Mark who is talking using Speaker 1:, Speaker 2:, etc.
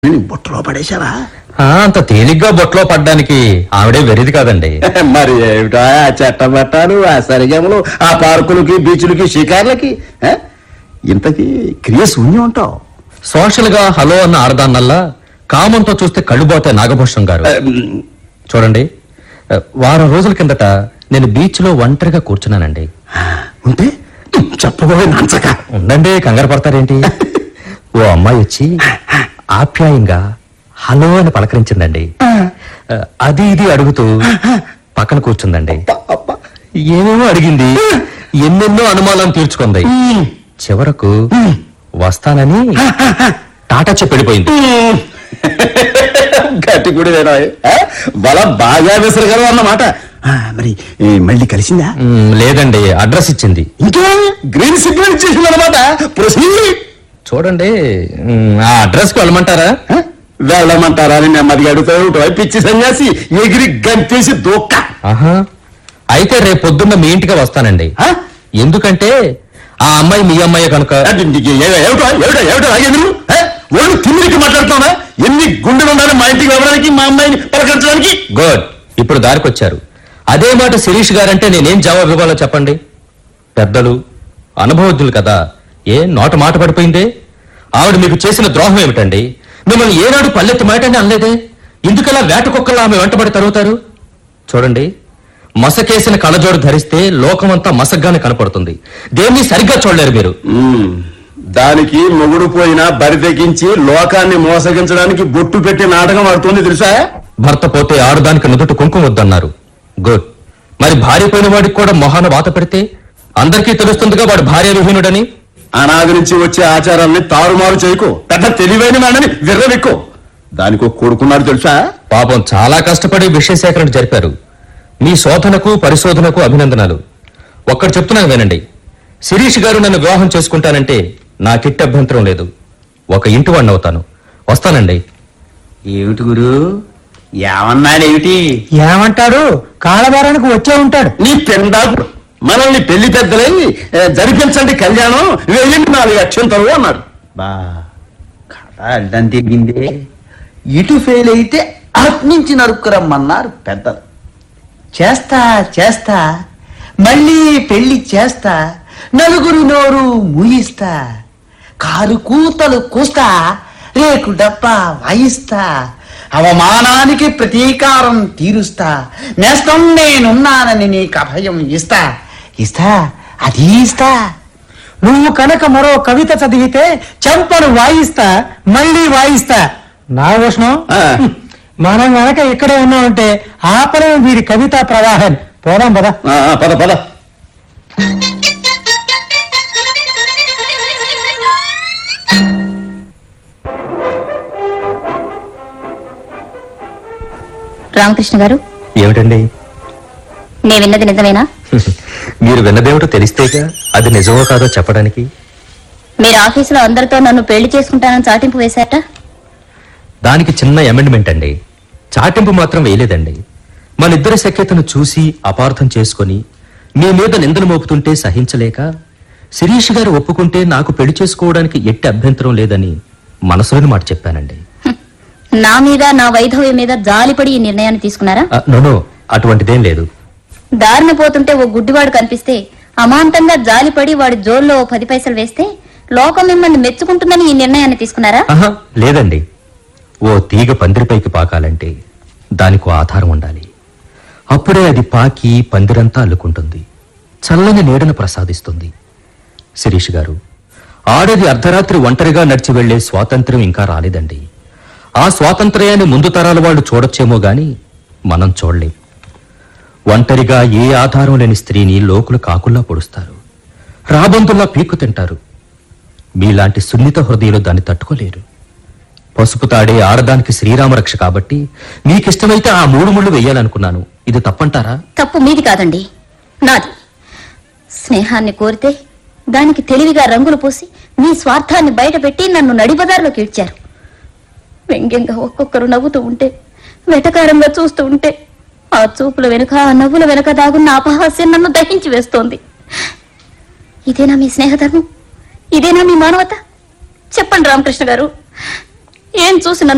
Speaker 1: నేను బుట్టలో పడేశావా
Speaker 2: ఆ, అంత తేలిగ్గా బొట్లో పడ్డానికి ఆవిడే వెరిది కాదండి
Speaker 1: మరి ఏమిటా ఆ చట్టబట్టాలు ఆ సరిగమలు ఆ పార్కులకి బీచ్లకి షికార్లకి ఆ? ఇంతకీ క్రియ శూన్యం ఉంటావు
Speaker 2: సోషల్ గా హలో అన్న ఆడదాన్నల్లా కామంతో చూస్తే కళ్ళుబోతే నాగభూషణం గారు చూడండి ఆ, వారం రోజుల కిందట నేను బీచ్ లో ఒంటరిగా కూర్చున్నానండి
Speaker 1: ఉంటే చెప్పబోయే నంచక
Speaker 2: ఉండండి కంగారు పడతారేంటి ఓ అమ్మాయి వచ్చి ఆప్యాయంగా హలో అని పలకరించిందండి ఆ, అది ఇది అడుగుతూ పక్కన కూర్చుందండి ఏమేమో అడిగింది ఎన్నెన్నో అనుమానాలు తీర్చుకుంది చివరకు వస్తానని టాటా చెప్పి వెళ్ళిపోయింది
Speaker 1: గట్టి కూడా వేరా బల బాగా విసరగలవు అన్నమాట ఆ, మరి ఏ, మళ్ళీ కలిసిందా
Speaker 2: మ్, లేదండి అడ్రస్ ఇచ్చింది
Speaker 1: ఇంకే గ్రీన్ సిగ్నల్ ఇచ్చేసింది అనమాట ప్రొసీడ్
Speaker 2: చూడండి మ్, ఆ అడ్రస్ కి వెళ్ళమంటారా
Speaker 1: వెళ్ళమంటారా అని నెమ్మదిగా అడుగుతావు పిచ్చి సన్యాసి ఎగిరి గంతేసి దూక్క
Speaker 2: ఆహా అయితే రేపు పొద్దున్న మీ ఇంటికి వస్తానండి
Speaker 1: ఆ?
Speaker 2: ఎందుకంటే ఆ అమ్మాయి మీ అమ్మాయి కనుక
Speaker 1: అంటే నీకు ఏ- ఏమిటో ఏమిటో ఏమిటో ఆగేది నువ్వు? ఏ? ఒళ్ళు తిమ్మిరికి మాట్లాడుతున్నావా ఎన్ని గుండెలు ఉండాలి మా ఇంటికి వెళ్ళడానికి మా అమ్మాయిని పలకరించడానికి
Speaker 2: గుడ్ ఇప్పుడు దారికొచ్చారు అదే మాట శిరీష్ గారంటే నేనేం జవాబు ఇవ్వాలో చెప్పండి పెద్దలు అనుభవజ్ఞులు కదా ఏ నోట మాట పడిపోయిందే ఆవిడ మీకు చేసిన ద్రోహం ఏమిటండి మిమ్మల్ని ఏనాడు పల్లెత్తి మాటని అనలేదే ఎందుకలా వేట కుక్కలా ఆమె వెంటబడి తరుగుతారు చూడండి మసకేసిన కళ్ళజోడు ధరిస్తే లోకమంతా మసగ్గానే కనపడుతుంది దేన్ని సరిగ్గా చూడలేరు మీరు
Speaker 1: ఉమ్, దానికి మొగుడు పోయినా బరి తెగించి లోకాన్ని మోసగించడానికి బొట్టు పెట్టి నాటకం ఆడుతుంది తెలుసా
Speaker 2: భర్త పోతే ఆరుదానికి నుదుట కుంకుమ వద్దన్నారు గుడ్ మరి భార్య పోయిన వాడికి కూడా మొహాన వాత పెడితే అందరికీ తెలుస్తుందిగా వాడు భార్య విహీనుడని
Speaker 1: అనాది నుంచి వచ్చే ఆచారాన్ని తారుమారు చేయకు పెద్ద తెలివైన వాడని విర్రవెక్కు దానికి ఒక కొడుకున్నాడు తెలుసా
Speaker 2: పాపం చాలా కష్టపడి విషయ సేకరణ జరిపారు మీ శోధనకు పరిశోధనకు అభినందనలు ఒక్కటి చెప్తున్నాను వినండి శిరీష్ గారు నన్ను వివాహం చేసుకుంటానంటే నాకిట్టి అభ్యంతరం లేదు ఒక ఇంటి వాడిని అవుతాను వస్తానండి
Speaker 1: ఏమిటి గురు ఏమన్నాడేమిటి
Speaker 3: ఏమంటాడు కాలబేరానికి వచ్చే ఉంటాడు
Speaker 1: నీ పెండాకు మనల్ని పెళ్లి పెద్దలై ఏ, జరిపించండి కళ్యాణం వెయ్యండి నాలుగు అక్షంతలు అన్నాడు
Speaker 4: బా కథ అడ్డం తిరిగిందే ఇటు ఫెయిల్ అయితే అటు నుంచి నరుక్కురమ్మన్నారు పెద్దలు చేస్తా చేస్తా మళ్ళీ పెళ్లి చేస్తా నలుగురు నోరు ముయిస్తా కారు కూతలు కూస్తా రేకు డబ్బా వాయిస్తా అవమానానికి ప్రతీకారం తీరుస్తా నేస్తం నేనున్నానని నీకు అభయం ఇస్తా ఇస్తా అది ఇస్తా
Speaker 3: నువ్వు కనుక మరో కవిత చదివితే చెంపను వాయిస్తా మళ్ళీ వాయిస్తా నాగభూషణం
Speaker 1: ఆ.
Speaker 3: మనం గనక ఇక్కడే ఉన్నామంటే ఆపలేం వీరి కవితా ప్రవాహం పోదాం పదా
Speaker 1: ఆ, ఆ, పద పద
Speaker 5: రామకృష్ణ గారు
Speaker 2: ఏమిటండి
Speaker 5: నే విన్నది నిజమేనా
Speaker 2: మీరు విన్నదేమిటో తెలిస్తేగా అది నిజమో కాదో చెప్పడానికి
Speaker 5: మీరు ఆఫీసులో అందరితో నన్ను పెళ్లి చేసుకుంటానని చాటింపు వేశారట
Speaker 2: దానికి చిన్న అమెండ్మెంట్ అండి చాటింపు మాత్రం వేయలేదండి మన ఇద్దరి సఖ్యతను చూసి అపార్థం చేసుకొని మీ మీద నిందలు మోపుతుంటే సహించలేక శిరీష్ గారు ఒప్పుకుంటే నాకు పెళ్లి చేసుకోవడానికి ఎట్టి అభ్యంతరం లేదని మనసులోని మాట చెప్పానండి
Speaker 5: హ్మ్. నా మీద నా వైధవ్యం మీద జాలిపడి ఈ నిర్ణయాన్ని తీసుకున్నారా
Speaker 2: ఆ, నోనో అటువంటిదేం లేదు
Speaker 5: దారిన పోతుంటే ఓ గుడ్డివాడు కనిపిస్తే అమాంతంగా జాలిపడి వాడి జోల్లో ఓ పది పైసలు వేస్తే లోకం మిమ్మల్ని మెచ్చుకుంటుందని ఈ నిర్ణయాన్ని తీసుకున్నారా
Speaker 2: ఆహా లేదండి ఓ తీగ పందిరిపైకి పాకాలంటే దానికో ఆధారం ఉండాలి అప్పుడే అది పాకి పందిరంతా అల్లుకుంటుంది చల్లని నీడను ప్రసాదిస్తుంది శిరీష్ గారు ఆడది అర్ధరాత్రి ఒంటరిగా నడిచి వెళ్లే స్వాతంత్ర్యం ఇంకా రాలేదండి ఆ స్వాతంత్ర్యాన్ని ముందు తరాల వాళ్ళు చూడొచ్చేమో గాని మనం చూడలేం ఒంటరిగా ఏ ఆధారం లేని స్త్రీని లోకులు కాకుల్లా పొడుస్తారు రాబందుల్లా పీక్కు తింటారు మీలాంటి సున్నిత హృదయులు దాన్ని తట్టుకోలేరు పసుపు తాడే ఆడదానికి శ్రీరామ రక్ష కాబట్టి మీకిష్టమైతే ఆ మూడు ముళ్ళు వెయ్యాలనుకున్నాను ఇది తప్పంటారా
Speaker 5: తప్పు మీది కాదండి నాది స్నేహాన్ని కోరితే దానికి తెలివిగా రంగులు పూసి మీ స్వార్థాన్ని బయటపెట్టి నన్ను నడిబజార్లోకి ఇడ్చారు వ్యంగ్యంగా ఒక్కొక్కరు నవ్వుతూ ఉంటే వెటకారంగా చూస్తూ ఉంటే ఆ చూపుల వెనుక ఆ నవ్వుల వెనుక దాగున్న అపహాస్యం నన్ను దహించి వేస్తోంది ఇదేనా మీ స్నేహధర్మం ఇదేనా మీ మానవత చెప్పండి రామకృష్ణ గారు ఏం చూసి నన్ను